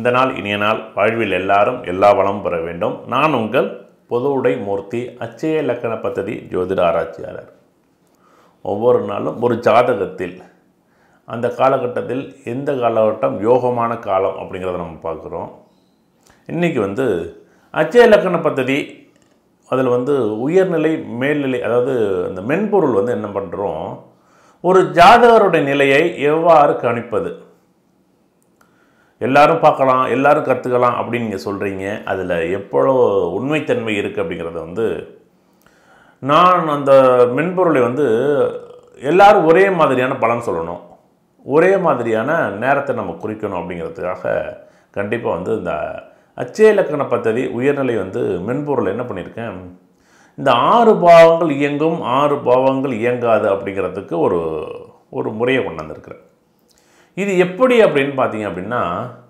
இந்த நாள் இனிய நாள் வாழ்வில் எல்லாரும் எல்லா வளமும் பெற வேண்டும் நான் உங்கள் பொது உடை மூர்த்தி அச்சய இலக்கண பദ്ധதி ஜோதிட ஆராய்ச்சியாளர் ஒவ்வொரு நாளும் ஒரு ஜாதகத்தில் அந்த காலகட்டத்தில் எந்த காலகட்டம் யோகமான காலம் அப்படிங்கிறத நம்ம பார்க்குறோம் இன்றைக்கி வந்து அச்சய இலக்கண பദ്ധதி அதில் வந்து உயர்நிலை மேல்நிலை அதாவது அந்த மென்பொருள் வந்து என்ன பண்ணுறோம் ஒரு ஜாதகருடைய நிலையை எவ்வாறு கணிப்பது எல்லாரும் பார்க்கலாம் எல்லாரும் கற்றுக்கலாம் அப்படின்னு நீங்கள் சொல்கிறீங்க அதில் எவ்வளோ உண்மைத்தன்மை இருக்குது அப்படிங்கிறத வந்து நான் அந்த மென்பொருளை வந்து எல்லாரும் ஒரே மாதிரியான பலன் சொல்லணும் ஒரே மாதிரியான நேரத்தை நம்ம குறிக்கணும் அப்படிங்கிறதுக்காக கண்டிப்பாக வந்து இந்த அச்சய இலக்கண பദ്ധதி உயர்நிலை வந்து மென்பொருள் என்ன பண்ணியிருக்கேன் இந்த ஆறு பாவங்கள் இயங்கும் ஆறு பாவங்கள் இயங்காது அப்படிங்கிறதுக்கு ஒரு ஒரு முறையை கொண்டு வந்திருக்கிறேன் இது எப்படி அப்படின்னு பார்த்தீங்க அப்படின்னா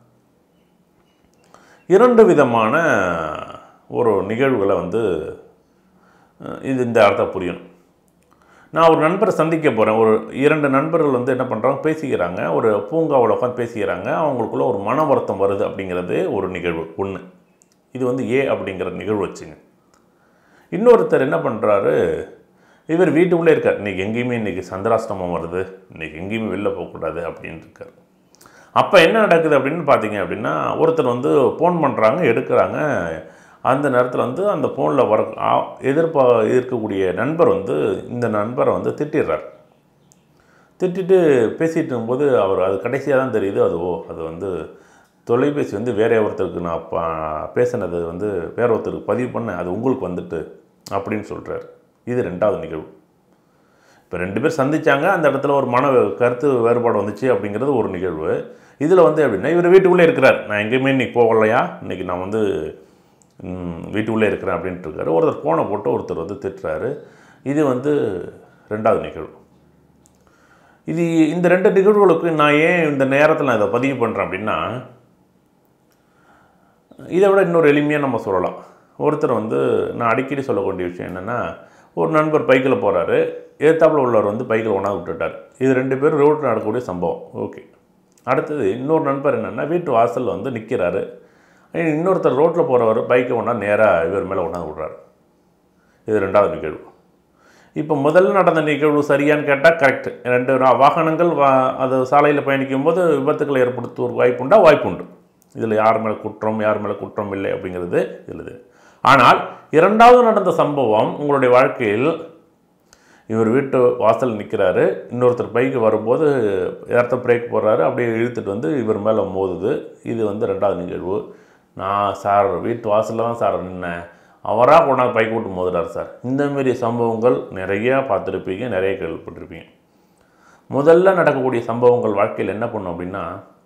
இரண்டு விதமான ஒரு நிகழ்வுகளை வந்து அஹ், இது இந்த அர்த்தம் புரியணும் நான் ஒரு நண்பரை சந்திக்க போகிறேன் ஒரு இரண்டு நண்பர்கள் வந்து என்ன பண்ணுறாங்க பேசிக்கிறாங்க ஒரு பூங்காவில் உட்காந்து பேசிக்கிறாங்க அவங்களுக்குள்ள ஒரு மன வருத்தம் வருது அப்படிங்கிறது ஒரு நிகழ்வு ஒன்று இது வந்து ஏ அப்படிங்கிற நிகழ்வு வச்சுங்க இன்னொருத்தர் என்ன பண்ணுறாரு இவர் வீட்டுக்குள்ளே இருக்கார் இன்றைக்கி எங்கேயுமே இன்றைக்கி சந்திராஷ்டமம் வருது இன்றைக்கி எங்கேயுமே வெளில போகக்கூடாது அப்படின்னு இருக்கார் அப்போ என்ன நடக்குது அப்படின்னு பார்த்தீங்க அப்படின்னா ஒருத்தர் வந்து ஃபோன் பண்ணுறாங்க எடுக்கிறாங்க அந்த நேரத்தில் வந்து அந்த ஃபோனில் வர ஆ- எதிர்ப்பா இருக்கக்கூடிய நண்பர் வந்து இந்த நண்பரை வந்து திட்டிடுறார் திட்டிட்டு பேசிகிட்டு இருக்கும்போது அவர் அது கடைசியாக தான் தெரியுது அது ஓ அது வந்து தொலைபேசி வந்து வேற ஒருத்தருக்கு நான் பா பேசினது வந்து வேற ஒருத்தருக்கு பதிவு பண்ணேன் அது உங்களுக்கு வந்துட்டு அப்படின்னு சொல்கிறார் இது ரெண்டாவது நிகழ்வு இப்போ ரெண்டு பேர் சந்திச்சாங்க அந்த இடத்துல ஒரு மன கருத்து வேறுபாடு வந்துச்சு அப்படிங்கிறது ஒரு நிகழ்வு இதில் வந்து எப்படின்னா இவர் வீட்டுக்குள்ளே இருக்கிறார் நான் எங்கேயுமே இன்னைக்கு போகலையா இன்னைக்கு நான் வந்து ம், வீட்டுக்குள்ளே இருக்கிறேன் அப்படின்ட்டு இருக்காரு ஒருத்தர் ஃபோனை போட்டு ஒருத்தர் வந்து திட்டுறாரு இது வந்து ரெண்டாவது நிகழ்வு இது இந்த ரெண்டு நிகழ்வுகளுக்கு நான் ஏன் இந்த நேரத்தில் நான் இதை பதிவு பண்ணுறேன் அப்படின்னா இதை விட இன்னொரு எளிமையாக நம்ம சொல்லலாம் ஒருத்தர் வந்து நான் அடிக்கடி சொல்லக்கூடிய விஷயம் என்னென்னா ஒரு நண்பர் பைக்கில் போகிறாரு எதிர்த்தாப்புல உள்ளவர் வந்து பைக்கில் ஒன்றா விட்டுட்டார் இது ரெண்டு பேரும் ரோட்டில் நடக்கக்கூடிய சம்பவம் ஓகே அடுத்தது இன்னொரு நண்பர் என்னென்னா வீட்டு வாசலில் வந்து நிற்கிறாரு இன்னொருத்தர் ரோட்டில் போகிறவர் பைக்கை ஒன்றா நேராக இவர் மேலே ஒன்றா விடுறாரு இது ரெண்டாவது நிகழ்வு இப்போ முதல்ல நடந்த நிகழ்வு சரியான்னு கேட்டால் கரெக்ட் ரெண்டு ரா- வாகனங்கள் வா அது சாலையில் பயணிக்கும் போது விபத்துக்களை ஏற்படுத்துவதற்கு வாய்ப்புண்டா வாய்ப்புண்டு இதில் யார் மேலே குற்றம் யார் மேலே குற்றம் இல்லை அப்படிங்கிறது இதில் ஆனால் இரண்டாவது நடந்த சம்பவம் உங்களுடைய வாழ்க்கையில் இவர் வீட்டு வாசல் நிற்கிறாரு இன்னொருத்தர் பைக்கு வரும்போது இடத்த பிரேக் போடுறாரு அப்படியே இழுத்துட்டு வந்து இவர் மேலே மோதுது இது வந்து ரெண்டாவது நிகழ்வு நான் சார் வீட்டு வாசலில் தான் சார் நின்னேன் அவராக கொண்டாந்து பைக் விட்டு மோதுறாரு சார் இந்த மாதிரி சம்பவங்கள் நிறையா பார்த்துருப்பீங்க நிறைய கேள்விப்பட்டிருப்பீங்க முதல்ல நடக்கக்கூடிய சம்பவங்கள் வாழ்க்கையில் என்ன பண்ணும் அப்படின்னா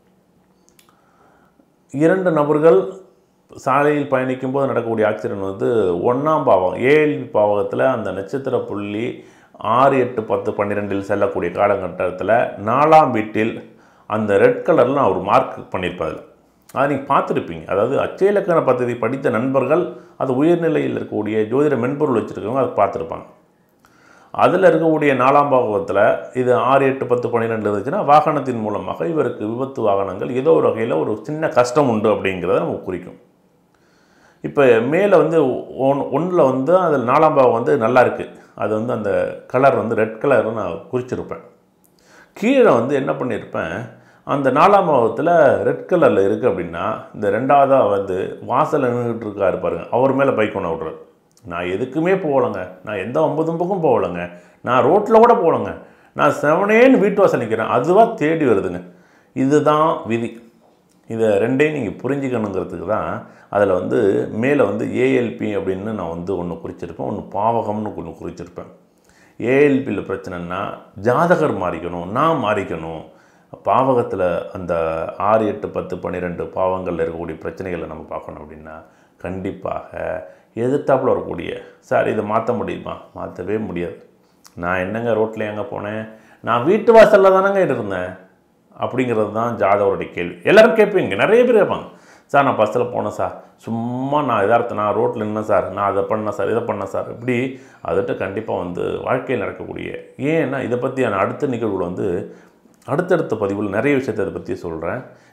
இரண்டு நபர்கள் சாலையில் பயணிக்கும் போது நடக்கக்கூடிய ஆக்சிடென்ட் வந்து ஒன்றாம் பாவம் ஏஎல்பி பாவகத்தில் அந்த நட்சத்திர புள்ளி ஆறு எட்டு பத்து பன்னிரெண்டில் செல்லக்கூடிய காலகட்டத்தில் நாலாம் வீட்டில் அந்த ரெட் கலரில் நான் ஒரு மார்க் பண்ணியிருப்பேன் அதில் அதை நீங்கள் பார்த்துருப்பீங்க அதாவது அச்சய இலக்கண பദ്ധதி படித்த நண்பர்கள் அது உயர்நிலையில் இருக்கக்கூடிய ஜோதிட மென்பொருள் வச்சுருக்கவங்க அதை பார்த்துருப்பாங்க அதில் இருக்கக்கூடிய நாலாம் பாகத்தில் இது ஆறு எட்டு பத்து பன்னிரெண்டு இருந்துச்சுன்னா வாகனத்தின் மூலமாக இவருக்கு விபத்து வாகனங்கள் ஏதோ ஒரு வகையில் ஒரு சின்ன கஷ்டம் உண்டு அப்படிங்கிறத நமக்கு குறிக்கும் இப்போ மேலே வந்து ஒன் ஒன்றில் வந்து அதில் நாலாம் பாகம் வந்து நல்லா இருக்குது அது வந்து அந்த கலர் வந்து ரெட் கலர் நான் குறிச்சிருப்பேன் கீழே வந்து என்ன பண்ணியிருப்பேன் அந்த நாலாம் பாவத்தில் ரெட் கலரில் இருக்குது அப்படின்னா இந்த ரெண்டாவதாக வந்து வாசலில் நின்றுட்டு இருக்காரு பாருங்க அவர் மேலே பைக் ஒன்று விட்றாரு நான் எதுக்குமே போகலைங்க நான் எந்த ஒன்பதும்புக்கும் போகலைங்க நான் ரோட்டில் கூட போகலைங்க நான் செவனேன்னு வீட்டு வாசல் நிற்கிறேன் அதுவாக தேடி வருதுங்க இதுதான் விதி இதை ரெண்டையும் நீங்கள் புரிஞ்சுக்கணுங்கிறதுக்கு தான் அதில் வந்து மேலே வந்து ஏஎல்பி அப்படின்னு நான் வந்து ஒன்று குறிச்சிருப்பேன் ஒன்று பாவகம்னு ஒன்று குறிச்சிருப்பேன் ஏஎல்பியில் பிரச்சனைன்னா ஜாதகர் மாறிக்கணும் நான் மாறிக்கணும் பாவகத்தில் அந்த ஆறு எட்டு பத்து பன்னிரெண்டு பாவங்களில் இருக்கக்கூடிய பிரச்சனைகளை நம்ம பார்க்கணும் அப்படின்னா கண்டிப்பாக எதிர்த்தாப்புல வரக்கூடிய சார் இதை மாற்ற முடியுமா மாற்றவே முடியாது நான் என்னங்க ரோட்டில் எங்கே போனேன் நான் வீட்டு வாசலில் தானங்க இருந்தேன் அப்படிங்கிறது தான் ஜாதவருடைய கேள்வி எல்லாரும் கேட்பீங்க நிறைய பேர் கேட்பாங்க சார் நான் பஸ்ஸில் போனேன் சார் சும்மா நான் எதார்த்தம் நான் ரோட்டில் நின்னேன் சார் நான் அதை பண்ணேன் சார் இதை பண்ணேன் சார் இப்படி அதுகிட்ட கண்டிப்பாக வந்து வாழ்க்கையில் நடக்கக்கூடிய ஏன்னா இதை பற்றியான அடுத்த நிகழ்வுகள் வந்து அடுத்தடுத்த பதிவில் நிறைய விஷயத்தை அதை பற்றி சொல்கிறேன்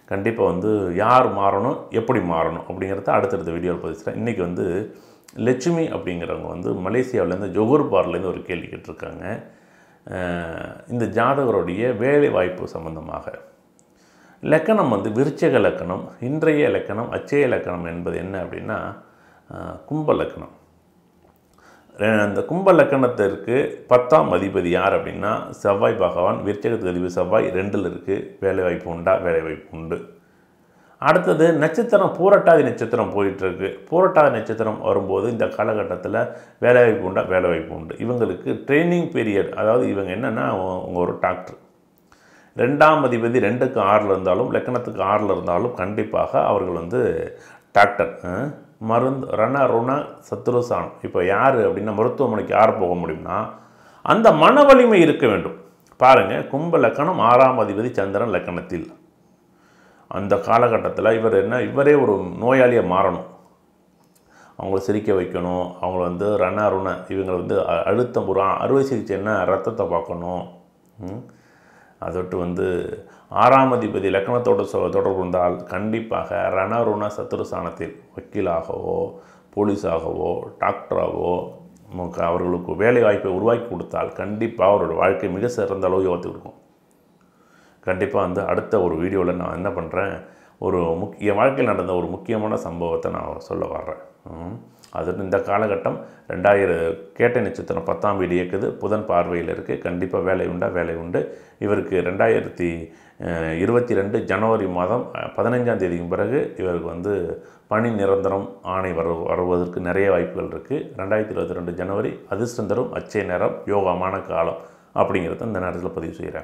கண்டிப்பாக வந்து யார் மாறணும் எப்படி மாறணும் அப்படிங்கிறத அடுத்தடுத்த வீடியோவில் பதிச்சுட்டேன் இன்றைக்கி வந்து லட்சுமி அப்படிங்கிறவங்க வந்து மலேசியாவிலேருந்து ஜொகூர் பார்லேருந்து ஒரு கேள்வி கேட்டிருக்காங்க அஹ் இந்த ஜாதகருடைய வேலை வாய்ப்பு சம்பந்தமாக லக்கணம் வந்து விருச்சக லக்கணம் இன்றைய லக்கணம் அச்சய லக்கணம் என்பது என்ன அப்படின்னா அஹ், கும்ப லக்கணம் ரெ- அந்த கும்ப லக்கணத்திற்கு பத்தாம் அதிபதி யார் அப்படின்னா செவ்வாய் பகவான் விருச்சகத்துக்கு அதிபதி செவ்வாய் ரெண்டில் இருக்குது வேலை வாய்ப்பு உண்டா வேலை வாய்ப்பு உண்டு அடுத்தது நட்சத்திரம் பூரட்டாதி நட்சத்திரம் போயிட்டுருக்கு பூரட்டாதி நட்சத்திரம் வரும்போது இந்த காலகட்டத்தில் வேலைவாய்ப்பு உண்டா வேலைவாய்ப்பு உண்டு இவங்களுக்கு ட்ரைனிங் பீரியட் அதாவது இவங்க என்னென்னா அவங்க ஒரு டாக்டர் ரெண்டாம் அதிபதி ரெண்டுக்கு ஆறில் இருந்தாலும் லக்கணத்துக்கு ஆறில் இருந்தாலும் கண்டிப்பாக அவர்கள் வந்து டாக்டர் அஹ், மருந்து ரண ருண சத்ருசானம் இப்போ யார் அப்படின்னா மருத்துவமனைக்கு யார் போக முடியும்னா அந்த மன வலிமை இருக்க வேண்டும் பாருங்கள் கும்ப லக்கணம் ஆறாம் அதிபதி சந்திரன் லக்கணத்தில் அந்த காலகட்டத்தில் இவர் என்ன இவரே ஒரு நோயாளியை மாறணும் அவங்கள சிரிக்க வைக்கணும் அவங்கள வந்து ரண ருண இவங்களை வந்து அ- அழுத்தம் ஒரு அறுவை சிகிச்சைன்னா ரத்தத்தை பார்க்கணும் ம். அதொட்டு வந்து ஆறாம் அதிபதி லக்கணத்தோடு சொ தொடர்பு இருந்தால் கண்டிப்பாக ரணருண சத்துருசானத்தில் வக்கீலாகவோ போலீஸாகவோ டாக்டராகவோ நமக்கு அவர்களுக்கு வேலை வாய்ப்பை உருவாக்கி கொடுத்தால் கண்டிப்பாக அவரோட வாழ்க்கை மிக சிறந்த அளவு யோகத்து இருக்கும் கண்டிப்பாக வந்து அடுத்த ஒரு வீடியோவில் நான் என்ன பண்ணுறேன் ஒரு முக்கிய வாழ்க்கையில் நடந்த ஒரு முக்கியமான சம்பவத்தை நான் சொல்ல வர்றேன் ம். அது இந்த காலகட்டம் ரெண்டாயிரம் கேட்டை நட்சத்திரம் பத்தாம் வீடு இயக்குது புதன் பார்வையில் இருக்குது கண்டிப்பாக வேலை உண்டா வேலை உண்டு இவருக்கு ரெண்டாயிரத்தி அஹ், இருபத்தி ரெண்டு ஜனவரி மாதம் அஹ், பதினைஞ்சாம் தேதிக்கு பிறகு இவருக்கு வந்து பணி நிரந்தரம் ஆணை வரு வருவதற்கு நிறைய வாய்ப்புகள் இருக்குது ரெண்டாயிரத்தி இருபத்தி ரெண்டு ஜனவரி அதிர்ஷ்டம் தரும் அச்சய நேரம் யோகமான காலம் அப்படிங்கிறத இந்த நேரத்தில் பதிவு செய்கிறேன்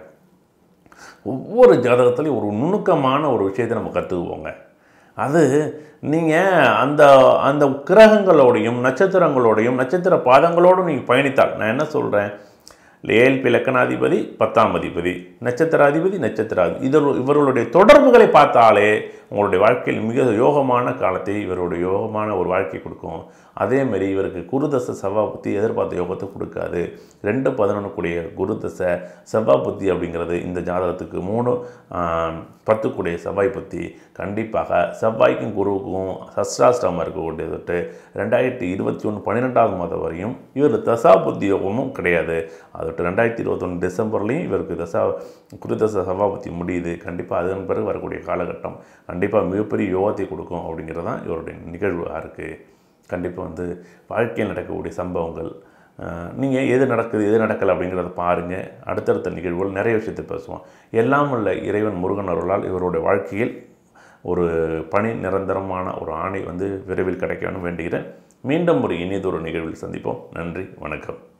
ஒவ்வொரு ஜாதகத்துலையும் ஒரு நுணுக்கமான ஒரு விஷயத்தை நம்ம கற்றுக்குவோங்க அது நீங்கள் அந்த அந்த கிரகங்களோடையும் நட்சத்திரங்களோடையும் நட்சத்திர பாதங்களோடும் நீங்கள் பயணித்தால் நான் என்ன சொல்கிறேன் ஏஎல்பி லக்கணாதிபதி பத்தாம் அதிபதி நட்சத்திராதிபதி நட்சத்திராதி இதர் இவர்களுடைய தொடர்புகளை பார்த்தாலே உங்களுடைய வாழ்க்கையில் மிக யோகமான காலத்தை இவருடைய யோகமான ஒரு வாழ்க்கை கொடுக்கும் அதேமாரி இவருக்கு குருதசை செவ்வாய் புத்தி எதிர்பார்த்த யோகத்தை கொடுக்காது ரெண்டு பதினொன்று கூடிய குருதசை செவ்வாய் புத்தி அப்படிங்கிறது இந்த ஜாதகத்துக்கு மூணு ஆம், பத்து கூடிய செவ்வாய் புத்தி கண்டிப்பாக செவ்வாய்க்கும் குருவுக்கும் சஸ்ராஷ்டமாக இருக்கக்கூடிய தொட்டு ரெண்டாயிரத்தி இருபத்தி ஒன்று பன்னிரெண்டாவது மாதம் வரையும் இவர் தசா புத்தி யோகமும் கிடையாது அதோட்டு ரெண்டாயிரத்தி இருபத்தொன்று டிசம்பர்லேயும் இவருக்கு தசா குருதசை செவ்வாய் புத்தி முடியுது கண்டிப்பாக அதன் பிறகு வரக்கூடிய காலகட்டம் கண்டிப்பாக மிகப்பெரிய யோகத்தை கொடுக்கும் அப்படிங்கிறது தான் இவருடைய நிகழ்வாக இருக்குது கண்டிப்பாக வந்து வாழ்க்கையில் நடக்கக்கூடிய சம்பவங்கள் நீங்கள் எது நடக்குது எது நடக்கலை அப்படிங்கிறத பாருங்கள் அடுத்தடுத்த நிகழ்வுகள் நிறைய விஷயத்தை பேசுவோம் எல்லாம் உள்ள இறைவன் முருகன் அருளால் இவருடைய வாழ்க்கையில் ஒரு பணி நிரந்தரமான ஒரு ஆணை வந்து விரைவில் கிடைக்கணும்னு வேண்டுகிறேன் மீண்டும் ஒரு இனியதொரு நிகழ்வில் சந்திப்போம் நன்றி வணக்கம்